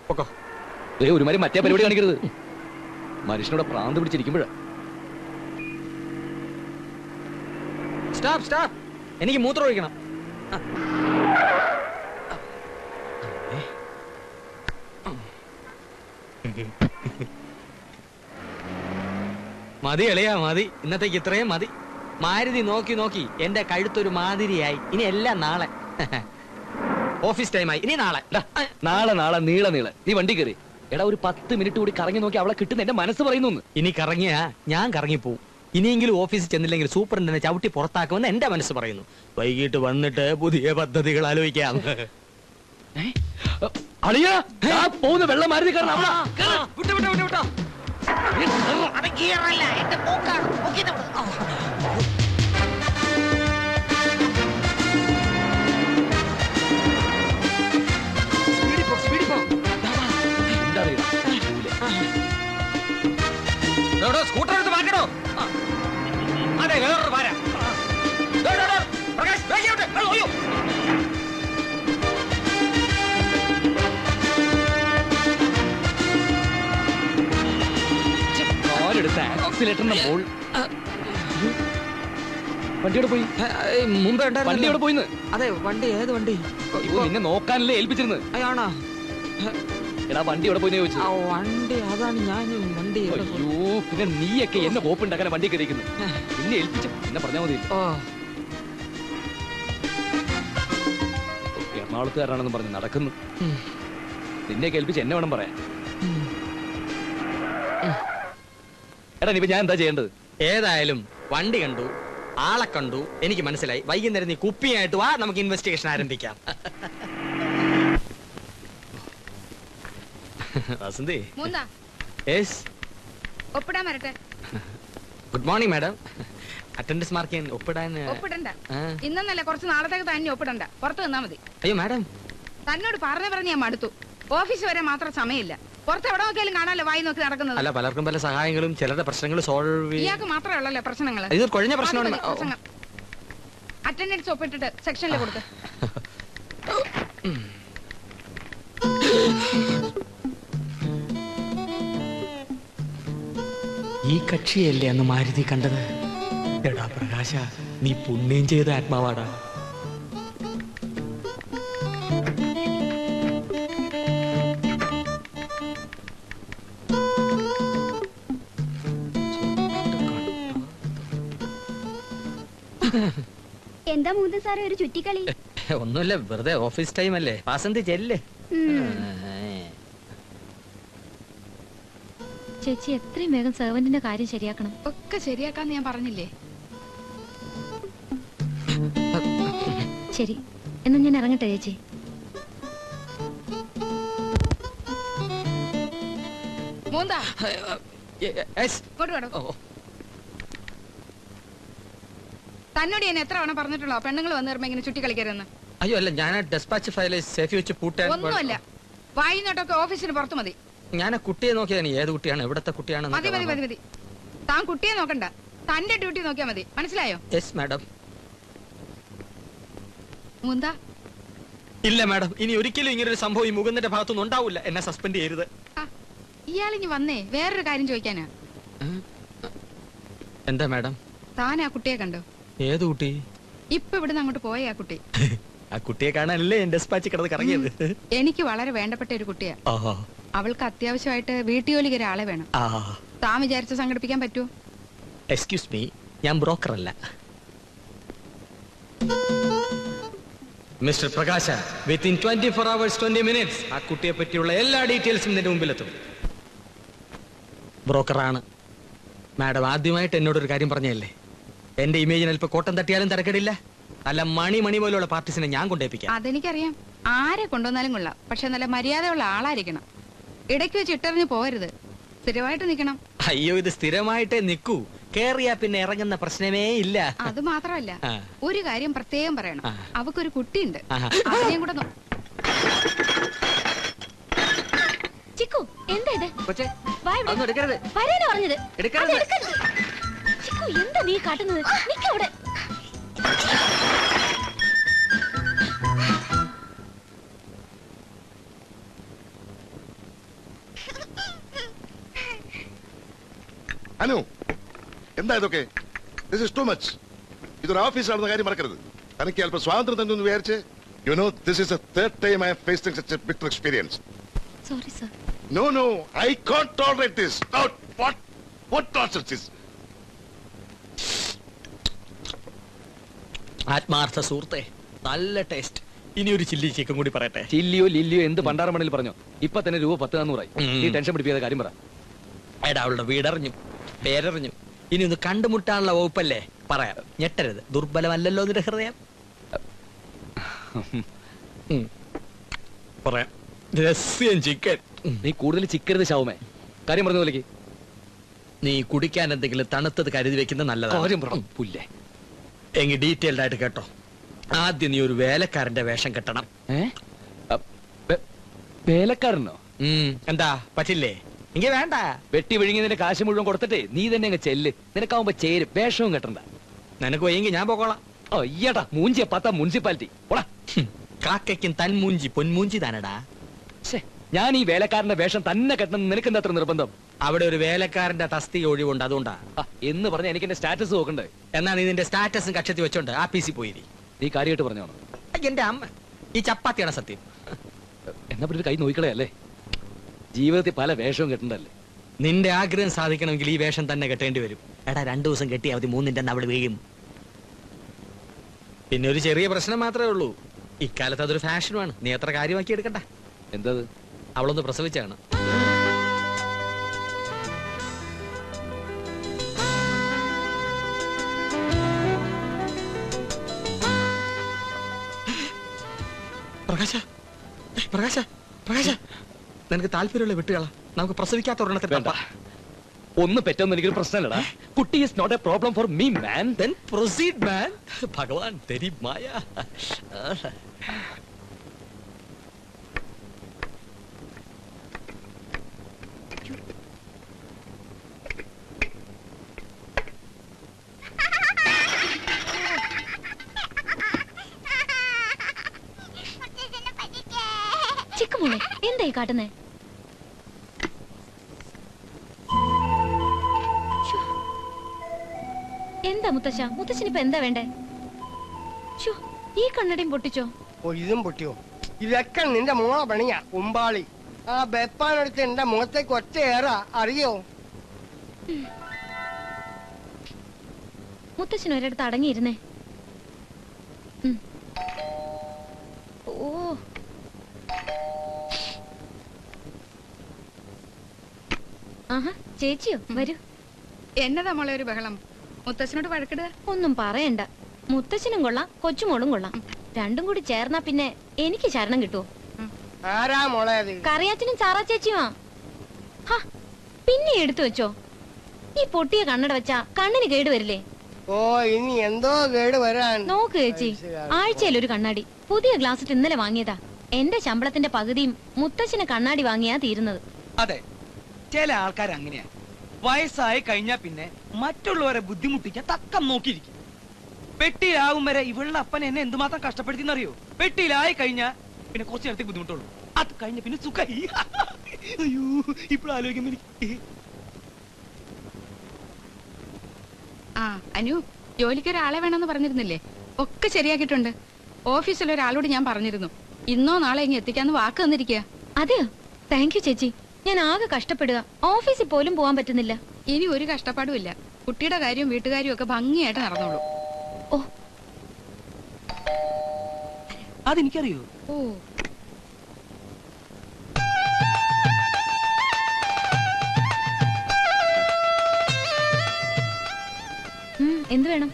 പൊക്കോ ഏ ഒരുമാതിരി മറ്റേ പരിപാടി കാണിക്കരുത് മനുഷ്യനോട് പ്രാന്ത് പിടിച്ചിരിക്കുമ്പോഴാ സ്റ്റോപ്പ് സ്റ്റോപ്പ് എനിക്ക് മൂത്രം ഒഴിക്കണം ആ. മതി എളിയാ മതി ഇന്നത്തേക്ക് ഇത്രയും മതി മാരുതി നോക്കി നോക്കി എന്റെ കഴുത്തൊരു മാതിരിയായി ഇനി എല്ലാം നാളെ ഓഫീസ് ടൈമായി ഇനി നാളെ ഡാ, നാളെ നാളെ നീള നീളെ നീ വണ്ടി കയറി എടാ ഒരു പത്ത് മിനിറ്റ് കൂടി കറങ്ങി നോക്കി അവളെ കിട്ടുന്ന എന്റെ മനസ്സ് പറയുന്നു ഇനി കറങ്ങിയ ഞാൻ കറങ്ങിപ്പോവും ഇനിയെങ്കിലും ഓഫീസിൽ ചെന്നില്ലെങ്കിൽ സൂപ്പറിനെ ചവിട്ടി പുറത്താക്കുമെന്ന് എന്റെ മനസ്സ് പറയുന്നു വൈകിട്ട് വന്നിട്ട് പുതിയ പദ്ധതികൾ ആലോചിക്കാം അളിയാ ആ പോകുന്ന വെള്ളം മാരുതി കാരണം അവളാ വിട്ടോ വിട്ടോ വിട്ടോ വിട്ടോ അത് ഗിയറല്ല എന്റെ മൂക്കാണ് മൂക്കിന്റെ അവിടെ. ആ. സ്പീഡിൽ പോ സ്പീഡിൽ പോ എന്താ അറിയില്ല എടോ, സ്കൂട്ടർ എടുത്ത് മാറ്റണോ ആ. അതെ വേറൊരു പാര ഡോ, ഡോ, ഡോ. പ്രകാശ്, വേഗം ഇങ്ങോട്ട്. അയ്യോ, അയ്യോ. കാലെടുത്ത് ആക്സിലേറ്ററിന്റെ മോൾ വണ്ടിയോടെ പോയി ഏ, ഏ, മുമ്പേ വണ്ടി ഉണ്ടായിരുന്നല്ലോ. എവിടെ പോയിന്ന് അതെ വണ്ടി ഏത് വണ്ടി ഇപ്പൊ ഇപ്പൊ നിന്നെ നോക്കാനല്ലേ ഏൽപ്പിച്ചിരുന്നത് അയാണോ എടാ വണ്ടി എവിടെ പോയി ചോദിച്ചു ആ വണ്ടി അതാണ് ഞാൻ വണ്ടി എവിടെ പോയി? അയ്യോ പിന്നെ നീയൊക്കെ എന്നെ കോപ്പുണ്ടാക്കാൻ വണ്ടി കയറിയിരിക്കുന്നു നിന്നെ ഏൽപ്പിച്ചു എന്നെ പറഞ്ഞാൽ മതി ഓ എറണാകുളത്തുകാരനാണെന്ന് പറഞ്ഞ് നടക്കുന്നു ഉം. നിന്നെയൊക്കെ ഏൽപ്പിച്ച് എന്നെ വേണം പറയാൻ ഉം. എടാ നീ ഇപ്പൊ ഞാൻ എന്താ ചെയ്യേണ്ടത് ഏതായാലും വണ്ടി കണ്ടു ആളെ കണ്ടു എനിക്ക് മനസ്സിലായി വൈകുന്നേരം നീ കുപ്പിയായിട്ട് വാ നമുക്ക് ഇൻവെസ്റ്റിഗേഷൻ ആരംഭിക്കാം വസന്തി മൂന്നാ യെസ് ഒപ്പിടാൻ വരട്ടെ good morning madam attendance mark ചെയ്യാൻ ഒപ്പിടാൻ ഒപ്പിടണ്ട ആ. ഇന്നല്ല കുറച്ച് നാളത്തേക്ക് തന്നെ ഒപ്പിടണ്ട പുറത്ത് നിന്നാ മതി അയ്യോ മാഡം തന്നോട് പറഞ്ഞു പറഞ്ഞ് ഞാൻ മടുത്തു ഓഫീസ് വരെ മാത്രം സമയമില്ല പുറത്ത് എവിടെ നോക്കിയാലും കാണാമല്ലോ വായി നോക്കി നടക്കുന്നത് അല്ല പലർക്കും പല സഹായങ്ങളും ചിലരുടെ പ്രശ്നങ്ങൾ സോൾവ് ഇയാൾക്ക് മാത്രമേ ഉള്ളല്ലോ പ്രശ്നങ്ങള് ഇത് കുഴഞ്ഞ പ്രശ്നമാണ് ഓ, ഓ. അറ്റൻഡൻസ് ഒപ്പിട്ടിട്ട് സെക്ഷനിൽ കൊടുത്ത് ഈ കക്ഷിയല്ലേ അന്ന് മാരുതി കണ്ടത് എടാ പ്രകാശ നീ പുണ്യം ചെയ്ത ആത്മാവാടാ എന്താ മൂന്ന് സാറേ ഒരു ചുറ്റിക്കളി ഒന്നുമില്ല വെറുതെ ഓഫീസ് ടൈം അല്ലേ വാസന്തി ചെല്ല് ചേച്ചി എത്രയും വേഗം സെർവന്റിന്റെ കാര്യം ശരിയാക്കണം ഒക്കെ ശരിയാക്കാന്ന് ഞാൻ പറഞ്ഞില്ലേ ശരി എന്നാ ഞാൻ ഇറങ്ങട്ടെ ചേച്ചി മൂന്നാ യെസ്. ഇങ്ങോട്ട് വേണം ഓ, തന്നോട് ഞാൻ എത്ര തവണ പറഞ്ഞിട്ടുള്ളോ പെണ്ണുങ്ങൾ വന്നു കയറുമ്പോ ഇങ്ങനെ ചുറ്റി കളിക്കരുതെന്ന് അയ്യോ അല്ല ഞാൻ ഡെസ്പാച്ച് ഫയൽ സേഫി വെച്ച് പൂട്ടാൻ ഒന്നുമല്ല വായിന്നോട്ടൊക്കെ ഓഫീസിന് പുറത്ത് മതി ഞാൻ ആ കുട്ടിയെ നോക്കിയതാണ് ഏത് കുട്ടിയാണ് എവിടത്തെ കുട്ടിയാണ് മതി മതി മതി മതി താൻ കുട്ടിയെ നോക്കണ്ട തന്റെ ഡ്യൂട്ടി നോക്കിയാ മതി മനസ്സിലായോ യെസ് മാഡം മുന്താ ഇല്ല മാഡം ഇനി ഒരിക്കലും ഇങ്ങനെ ഒരു സംഭവം ഈ മുകുന്ദന്റെ ഭാഗത്തുനിന്ന് ഉണ്ടാവില്ല എന്നെ സസ്പെൻഡ് ചെയ്യരുത് ഇയാളിഞ്ഞ് വന്നേ വേറൊരു കാര്യം ചോദിക്കാനാ എന്താ മാഡം താൻ ആ കുട്ടിയെ കണ്ടോ ഏത് കുട്ടി ഇപ്പൊ ഇവിടുന്ന് അങ്ങോട്ട് പോയ ആ കുട്ടി ആ കുട്ടിയെ കാണാനല്ലേ എന്റെ ഡെസ്പാച്ച് കിടന്ന് കറങ്ങിയത് എനിക്ക് വളരെ വേണ്ടപ്പെട്ട ഒരു കുട്ടിയാ ആഹാ അവൾക്ക് അത്യാവശ്യമായിട്ട് വീട്ടുജോലിക്ക് ഒരാളെ വേണം ആ താൻ വിചാരിച്ച് സംഘടിപ്പിക്കാൻ പറ്റുമോ എക്സ്ക്യൂസ് മീ ഞാൻ ബ്രോക്കർ അല്ല mister Prakash within twenty four hours twenty minutes ആ കുട്ടിയെ പറ്റിയുള്ള എല്ലാ ഡീറ്റെയിൽസും നിന്റെ മുമ്പിലെത്തും ബ്രോക്കറാണ് മാഡം ആദ്യമായിട്ട് എന്നോട് ഒരു കാര്യം പറഞ്ഞല്ലേ എന്റെ ഇമേജിന് അല്പം കോട്ടം തട്ടിയാലും തിരക്കടില്ല നല്ല മണി മണി പോലുള്ള പാർട്ടീസിനെ ഞാൻ കൊണ്ടേപ്പിക്കാം അതെനിക്കറിയാം ആരെ കൊണ്ടുവന്നാലും കൊള്ളാം പക്ഷെ നല്ല മര്യാദയുള്ള ആളായിരിക്കണം ഇടയ്ക്ക് വെച്ച് ഇട്ടെറിഞ്ഞ് പോകരുത് സ്ഥിരമായിട്ട് നിൽക്കണം അയ്യോ ഇത് സ്ഥിരമായിട്ടേ നിൽക്കൂ കേറിയാ പിന്നെ ഇറങ്ങുന്ന പ്രശ്നമേ ഇല്ല അത് മാത്രമല്ല ആ. ഒരു കാര്യം പ്രത്യേകം പറയണം ആ. അവക്കൊരു കുട്ടിയുണ്ട് ആഹാ. അതിനെയും കൂടെ നോ- ചിക്കു എന്താ ഇത് കൊച്ചേ വാ ഇവിടെ. അതൊന്നും എടുക്കരുത് വരാനാ പറഞ്ഞത് എടുക്കരുത്. അത് എടുക്കരുത്. ചിക്കു എന്താ നീ കാട്ടുന്നത് നിക്കവിടെ അനു എന്താ ഇതൊക്കെ ദിസ് ഇസ് ടു മച്ച് ഇതൊരു ഓഫീസാണെന്ന കാര്യം മറക്കരുത് തനിക്ക് അല്പം സ്വാതന്ത്ര്യം തന്നെ ഒന്ന് വിചാരിച്ച് you know this is a third time I facing such a bitter experience sorry sir no no I can't tolerate this what what torture this ആത്മാർത്ഥ സുഹൃത്തെ നല്ല ടേസ്റ്റ് ഇനി ഒരു ചില്ലി ചിക്കൻ കൂടി പറയട്ടെ ചില്ലിയോ ലില്ലിയോ എന്ത് പണ്ടാറമണിൽ പറഞ്ഞോ ഇപ്പൊ തന്നെ രൂപ പത്ത് നാന്നൂറായി ഉം. നീ ടെൻഷൻ പിടിപ്പിക്കാതെ കാര്യം പറ എടാ അവളുടെ വീടറിഞ്ഞു പേരറിഞ്ഞു ഇനി ഒന്ന് കണ്ടുമുട്ടാനുള്ള വകുപ്പല്ലേ പറയാം ഞെട്ടരുത് ദുർബലമല്ലല്ലോ നിന്റെ ഹൃദയം ഉം. പറയാം രസ്യം ചിക്കൻ നീ കൂടുതൽ ചിക്കരുത് ശവമേ കാര്യം പറഞ്ഞ പോലേക്ക് നീ കുടിക്കാൻ എന്തെങ്കിലും തണുത്തത് കരുതി വെക്കുന്നത് നല്ലതാണ് കാര്യം പറ പുല്ലേ എങ്കിൽ ഡീറ്റെയിൽഡ് ആയിട്ട് കേട്ടോ ആദ്യം നീ ഒരു വേലക്കാരന്റെ വേഷം കെട്ടണം ഏ അ, വേ- വേലക്കാരനോ ഉം, എന്താ പറ്റില്ലേ എങ്കിൽ വേണ്ട വെട്ടി വിഴുങ്ങിയതിന്റെ കാശ് മുഴുവൻ കൊടുത്തിട്ടേ നീ തന്നെ അങ്ങ് ചെല്ല് നിനക്കാവുമ്പോ ചേര് വേഷവും കെട്ടണ്ട നിനക്ക് വയ്യെങ്കിൽ ഞാൻ പോകോളാം ഓ ഈയടാ മൂഞ്ചിയ പത്ത മുനിസിപ്പാലിറ്റി ഓടാ ഹും, കാക്കയ്ക്കും തൻമൂഞ്ചി പൊന്മൂഞ്ചി താനടാ ഛേ, ഞാൻ ഈ വേലക്കാരന്റെ വേഷം തന്നെ കെട്ടണം നിനക്ക് എന്താ അത്ര നിർബന്ധം അവിടെ ഒരു വേലക്കാരന്റെ തസ്തിക ഒഴിവുണ്ട് അതുകൊണ്ടാ ആ, എന്ന് പറഞ്ഞ എനിക്ക് എന്റെ സ്റ്റാറ്റസ് നോക്കണ്ടേ എന്നാ നീ നിന്റെ സ്റ്റാറ്റസും കക്ഷത്തി വെച്ചോണ്ട് ആ പി സി പോയിരി നീ കാര്യമായിട്ട് പറഞ്ഞോണം എന്റെ അമ്മ ഈ ചപ്പാത്തിയാണ് സത്യം എന്നാ പിന്നെ ഒരു കൈ നോക്കിക്കളേ അല്ലേ ജീവിതത്തിൽ പല വേഷവും കെട്ടണ്ടല്ലേ നിന്റെ ആഗ്രഹം സാധിക്കണമെങ്കിൽ ഈ വേഷം തന്നെ കെട്ടേണ്ടി വരും എടാ രണ്ടു ദിവസം കെട്ടി അവധി മൂന്നിന്റെ അന്ന് അവിടെ വീഴും പിന്നെ ഒരു ചെറിയ പ്രശ്നം മാത്രമേ ഉള്ളൂ ഇക്കാലത്ത് അതൊരു ഫാഷനുമാണ് നീ എത്ര കാര്യമാക്കി എടുക്കണ്ട എന്താ അവളൊന്ന് പ്രസവിച്ചാണ് പ്രകാശ ഏയ് പ്രകാശ പ്രകാശ നിനക്ക് താല്പര്യമുള്ള വിട്ടുകള നമുക്ക് പ്രസവിക്കാത്ത ഒരെണ്ണത്തിൽ വേണ്ട ഒന്ന് പെറ്റൊന്നും എനിക്കൊരു പ്രശ്നമല്ലടാ കുട്ടി is not a problem for me man Then proceed, man. ഭഗവാൻ തെരി മായ ചിക്കുമോളെ എന്തായി കാട്ടുന്നേ ശ്ശോ. എന്താ മുത്തശ്ശ മുത്തശ്ശനിപ്പോ എന്താ വേണ്ടേ ശ്ശോ, ഈ കണ്ണടയും പൊട്ടിച്ചോ ഓ ഇതും പൊട്ടിയോ ഇതൊക്കെ നിന്റെ മോളെ പണിയാ കുമ്പാളി ആ ബെപ്പാനെടുത്ത് എന്റെ മുഖത്തേക്ക് ഒറ്റയേറാ അറിയോ മുത്തശ്ശൻ ഒരിടത്ത് അടങ്ങിയിരുന്നേ ഉം. ഓ ആഹാ ചേച്ചിയോ വരൂ എന്നതാ മോളെ ഒരു ബഹളം മുത്തശ്ശനോട് വഴക്കിടുക ഒന്നും പറയണ്ട മുത്തശ്ശനും കൊള്ളാം കൊച്ചുമോളും കൊള്ളാം രണ്ടും കൂടി ചേർന്നാ പിന്നെ എനിക്ക് ശരണം കിട്ടുമോ ആരാ മോളെ അത് കറിയാച്ചനും ചാറാ ചേച്ചിയുമാ ഹാ, പിന്നെ എടുത്തു വെച്ചോ ഈ പൊട്ടിയ കണ്ണട വെച്ചാ കണ്ണിന് കേട് വരില്ലേ ഓ ഇനി എന്തോ കേട് വരാൻ നോക്ക് ചേച്ചി ആഴ്ചയിൽ ഒരു കണ്ണാടി പുതിയ ഗ്ലാസ് ഇട്ട് ഇന്നലെ വാങ്ങിയതാ എന്റെ ശമ്പളത്തിന്റെ പകുതിയും മുത്തശ്ശന് കണ്ണാടി വാങ്ങിയാ തീരുന്നത് അതെ ചില ആൾക്കാർ അങ്ങനെയാ വയസ്സായി കഴിഞ്ഞാ പിന്നെ മറ്റുള്ളവരെ ബുദ്ധിമുട്ടിക്കാൻ തക്കം നോക്കിയിരിക്കും പെട്ടിയിലാകും വരെ ഇവളുടെ അപ്പൻ എന്നെ എന്തുമാത്രം കഷ്ടപ്പെടുത്തിന്നറിയോ പെട്ടിയിലായി കഴിഞ്ഞാ പിന്നെ കുറച്ച് നേരത്തേക്ക് ബുദ്ധിമുട്ടുള്ളൂ അത് കഴിഞ്ഞ പിന്നെ സുഖായി അയ്യോ ഇപ്പോഴാലോചിക്കുമ്പോ എനിക്ക് ആ അനു ജോലിക്ക് ഒരാളെ വേണമെന്ന് പറഞ്ഞിരുന്നില്ലേ ഒക്കെ ശരിയാക്കിയിട്ടുണ്ട് ഓഫീസിൽ ഒരാളോട് ഞാൻ പറഞ്ഞിരുന്നു ഇന്നോ നാളെ ഇങ്ങ് എത്തിക്കാന്ന് വാക്ക് തന്നിരിക്കുക അതെയോ താങ്ക് യു ചേച്ചി ഞാൻ ആകെ കഷ്ടപ്പെടുക ഓഫീസിൽ പോലും പോവാൻ പറ്റുന്നില്ല ഇനി ഒരു കഷ്ടപ്പാടും ഇല്ല കുട്ടിയുടെ കാര്യവും വീട്ടുകാര്യവും ഒക്കെ ഭംഗിയായിട്ട് നടന്നോളൂ ഓ അതെനിക്കറിയോ ഓ ഉം, എന്ത് വേണം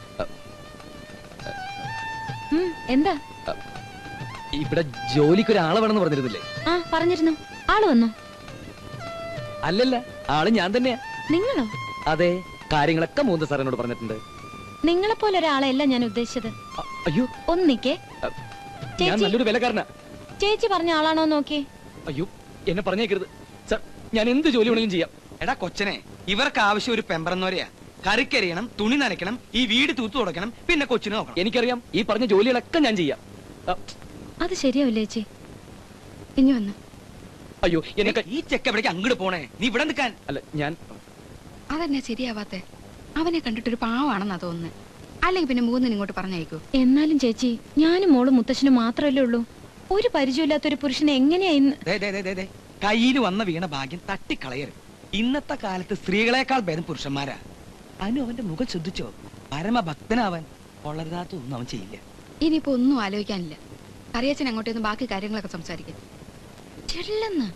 ഉം, എന്താ ഇവിടെ ജോലിക്ക് ഒരാളെ വേണമെന്ന് പറഞ്ഞിരുന്നില്ലേ ആ പറഞ്ഞിരുന്നു ആള് വന്നോ അല്ലല്ല ആള് ഞാൻ തന്നെയാ നിങ്ങളോ അതെ കാര്യങ്ങളൊക്കെ മൂന്ന് സാറിനോട് പറഞ്ഞിട്ടുണ്ട് നിങ്ങളെപ്പോലെ ഒരാളെയല്ല ഞാൻ ഉദ്ദേശിച്ചത് അ- അയ്യോ ഒന്ന് നിക്കേ അ, ഞാൻ ചേച്ചി. നല്ലൊരു വിലക്കാരനാ ചേച്ചി പറഞ്ഞ ആളാണോ നോക്കിയേ അയ്യോ എന്നെ പറഞ്ഞേക്കരുത് സാർ ഞാൻ എന്ത് ജോലി വേണമെങ്കിലും ചെയ്യാം എടാ കൊച്ചനെ ഇവർക്ക് ആവശ്യം ഒരു പെമ്പറന്നോരെയാ കറിക്കരിയണം തുണി നനയ്ക്കണം ഈ വീട് തൂത്തു തുടക്കണം പിന്നെ കൊച്ചിനെ നോക്കണം എനിക്കറിയാം ഈ പറഞ്ഞ ജോലികളൊക്കെ ഞാൻ ചെയ്യാം അ, അത് ശരിയാവില്ല ചേച്ചി ഇനി വന്നു അയ്യോ എന്നെ ക- ഈ ചെക്ക എവിടേക്ക് അങ്ങോട്ട് പോണേ നീ ഇവിടെ നിൽക്കാൻ അല്ല ഞാൻ അതെന്നെ ശരിയാവാത്തെ അവനെ കണ്ടിട്ടൊരു പാവാണെന്നാ തോന്നുന്നത് അല്ലെങ്കിൽ പിന്നെ മൂന്നിന് ഇങ്ങോട്ട് പറഞ്ഞയക്കൂ എന്നാലും ചേച്ചി ഞാനും മോളും മുത്തശ്ശനും മാത്രമല്ലേ ഉള്ളൂ ഒരു പരിചയമില്ലാത്ത ഒരു പുരുഷനെ എങ്ങനെയാ ഇന്ന് ദേ, ദേ, ദേ, ദേ, ദേ. കയ്യിൽ വന്ന വീണ ഭാഗ്യം തട്ടിക്കളയരുത് ഇന്നത്തെ കാലത്ത് സ്ത്രീകളെക്കാൾ ഭേദം പുരുഷന്മാരാ അനു അവന്റെ മുഖം ശ്രദ്ധിച്ചോ പരമഭക്തനാവൻ കൊള്ളരുതാത്തൊന്നും അവൻ ചെയ്യില്ല ഇനിയിപ്പോ ഒന്നും ആലോചിക്കാനില്ല കറിയച്ചൻ അങ്ങോട്ടേന്ന് ബാക്കി കാര്യങ്ങളൊക്കെ സംസാരിക്കും ചെല്ലെന്ന്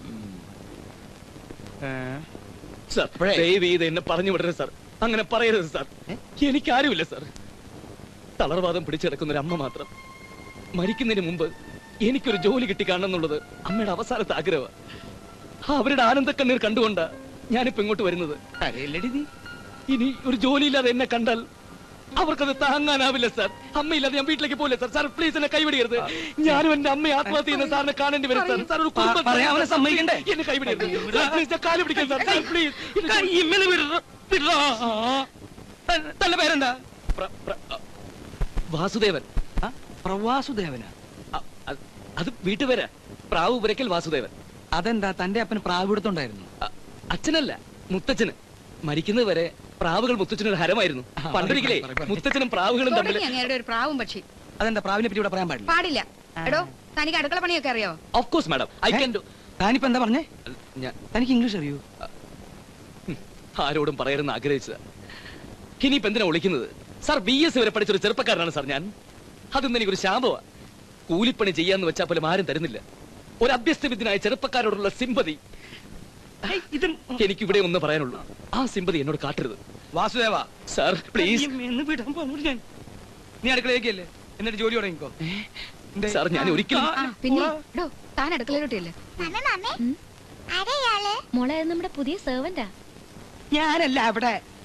സാർ ദയവ് ചെയ്ത് എന്നെ പറഞ്ഞു വിടരുത് സാർ അങ്ങനെ പറയരുത് സാർ എനിക്കാരുമില്ല സാർ തളർവാദം പിടിച്ചെടുക്കുന്ന ഒരു അമ്മ മാത്രം മരിക്കുന്നതിന് മുമ്പ് എനിക്കൊരു ജോലി കിട്ടി കാണണം എന്നുള്ളത് അമ്മയുടെ അവസാനത്തെ ആഗ്രഹമാണ് അവരുടെ ആനന്ദക്കണ്ണീർ കണ്ടുകൊണ്ടാ ഞാനിപ്പോ ഇങ്ങോട്ട് വരുന്നത് കരയില്ലടി നീ ഇനി ഒരു ജോലിയില്ലാതെ എന്നെ കണ്ടാൽ അവർക്കത് താങ്ങാനാവില്ല സാർ അമ്മയില്ലാതെ ഞാൻ വീട്ടിലേക്ക് പോകില്ല സാർ സാർ പ്ലീസ് എന്നെ കൈവിടരുത് ഞാനും എന്റെ അമ്മയെ ആത്മഹത്യ ചെയ്യുന്ന സാറിനെ കാണേണ്ടി വരും സാർ സാർ ഒരു കുടുംബം- പറയാൻ അവനെ സമ്മതിക്കണ്ടേ? എന്നെ കൈവിടരുത് സാർ, പ്ലീസ് ഞാൻ കാല് പിടിക്കാൻ സാർ സാർ, പ്ലീസ് കയ്യിമ്മല് വിടറ- വിടറാ. ത- തന്റെ പേരെന്താ പ്ര- പ്ര- അ, വാസുദേവൻ ആ, പ്രവാസുദേവനാ അ, അത് അത് വീട്ടുപേരാ പ്രാവു പുരക്കൽ വാസുദേവൻ അതെന്താ തന്റെ അപ്പന് പ്രാവിടുത്തുണ്ടായിരുന്നു അ, അച്ഛനല്ല മുത്തച്ഛന് മരിക്കുന്നത് വരെ പ്രാവുകൾ മുത്തച്ഛനൊരു ഹരമായിരുന്നു ആ, പണ്ടൊരിക്കലേ പറയ്, പറയ്. മുത്തച്ഛനും പ്രാവുകളും തമ്മിൽ തുടങ്ങി അങ്ങയുടെ ഒരു പ്രാവും പക്ഷി അതെന്താ പ്രാവിനെ പറ്റി ഇവിടെ പറയാൻ പാടില്ല പാടില്ല എടോ തനിക്ക് അടുക്കള പണിയൊക്കെ അറിയോ of course madam I can do താനിപ്പോ എന്താ പറഞ്ഞേ ഞാൻ തനിക്ക് ഇംഗ്ലീഷ് അറിയൂ ആരോടും പറയരുന്ന് ആഗ്രഹിച്ചത് ഇനിയിപ്പോ എന്തിനാ വിളിക്കുന്നത് സാർ ബി എസ് വരെ പഠിച്ച ഒരു ചെറുപ്പക്കാരനാണ് സാർ ഞാൻ അതൊന്നും എനിക്കൊരു ശാപമാ കൂലിപ്പണി ചെയ്യാന്ന് വെച്ചാൽ പോലും ആരും തരുന്നില്ല ഒരു അഭ്യസ്തവിദ്യനായ ചെറുപ്പക്കാരോടുള്ള സിമ്പതി ഇത് എനിക്ക് ഇവിടെ ഒന്ന് പറയാനുള്ളൂ ആ സിമ്പതി എന്നോട് കാട്ടരുത് വാസുദേവ സാർ പ്ലീസ് എന്ന് വിടാൻ പോകുന്നു ഞാൻ നീ അടുക്കളയൊക്കെയല്ലേ എന്നിട്ട് ജോലി തുടങ്ങിക്കോ എന്തേ? സാർ ഞാൻ ഒരിക്കലും ആ പിന്നെ എടോ താൻ അടുക്കളയിലോട്ടില്ലേ മോളെ അത് നമ്മുടെ പുതിയ സെർവന്റാ ഞാനല്ല അവിടെ